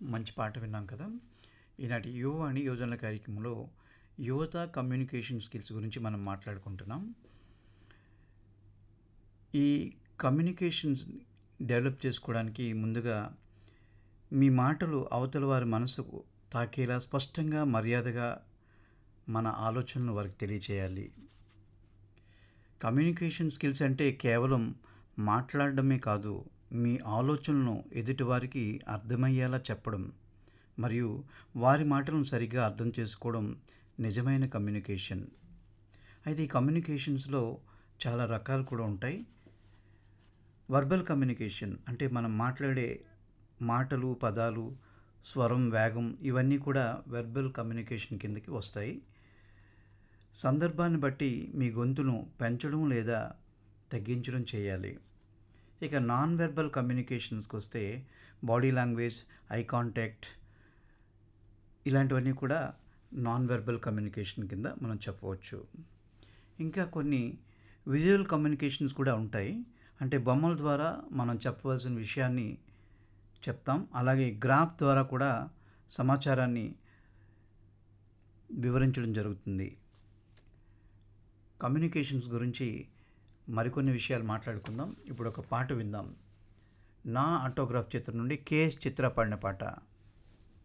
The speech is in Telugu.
మంచి పాట విన్నాం కదా ఈనాటి యువవాణి యోజనల కార్యక్రమంలో యువత కమ్యూనికేషన్ స్కిల్స్ గురించి మనం మాట్లాడుకుంటున్నాం ఈ కమ్యూనికేషన్స్ డెవలప్ చేసుకోవడానికి ముందుగా మీ మాటలు అవతల వారి మనసుకు తాకేలా స్పష్టంగా మర్యాదగా మన ఆలోచనలు వారికి తెలియచేయాలి కమ్యూనికేషన్ స్కిల్స్ అంటే కేవలం మాట్లాడడమే కాదు మీ ఆలోచనలను ఎదుటివారికి అర్థమయ్యేలా చెప్పడం మరియు వారి మాటలను సరిగ్గా అర్థం చేసుకోవడం నిజమైన కమ్యూనికేషన్ అయితే ఈ కమ్యూనికేషన్స్లో చాలా రకాలు కూడా ఉంటాయి వర్బల్ కమ్యూనికేషన్ అంటే మనం మాట్లాడే మాటలు పదాలు స్వరం వేగం ఇవన్నీ కూడా వెర్బల్ కమ్యూనికేషన్ కిందకి వస్తాయి సందర్భాన్ని బట్టి మీ గొంతును పెంచడం లేదా తగ్గించడం చేయాలి ఇక నాన్ వెర్బల్ కమ్యూనికేషన్స్కి వస్తే బాడీ లాంగ్వేజ్ ఐ కాంటాక్ట్ ఇలాంటివన్నీ కూడా నాన్ వెర్బల్ కమ్యూనికేషన్ కింద మనం చెప్పవచ్చు ఇంకా కొన్ని విజువల్ కమ్యూనికేషన్స్ కూడా ఉంటాయి అంటే బొమ్మల ద్వారా మనం చెప్పవలసిన విషయాన్ని చెప్తాం అలాగే గ్రాఫ్ ద్వారా కూడా సమాచారాన్ని వివరించడం జరుగుతుంది కమ్యూనికేషన్స్ గురించి మరికొన్ని విషయాలు మాట్లాడుకుందాం ఇప్పుడు ఒక పాట విందాం నా ఆటోగ్రాఫ్ చిత్రం నుండి కేఎస్ చిత్ర పాడిన పాట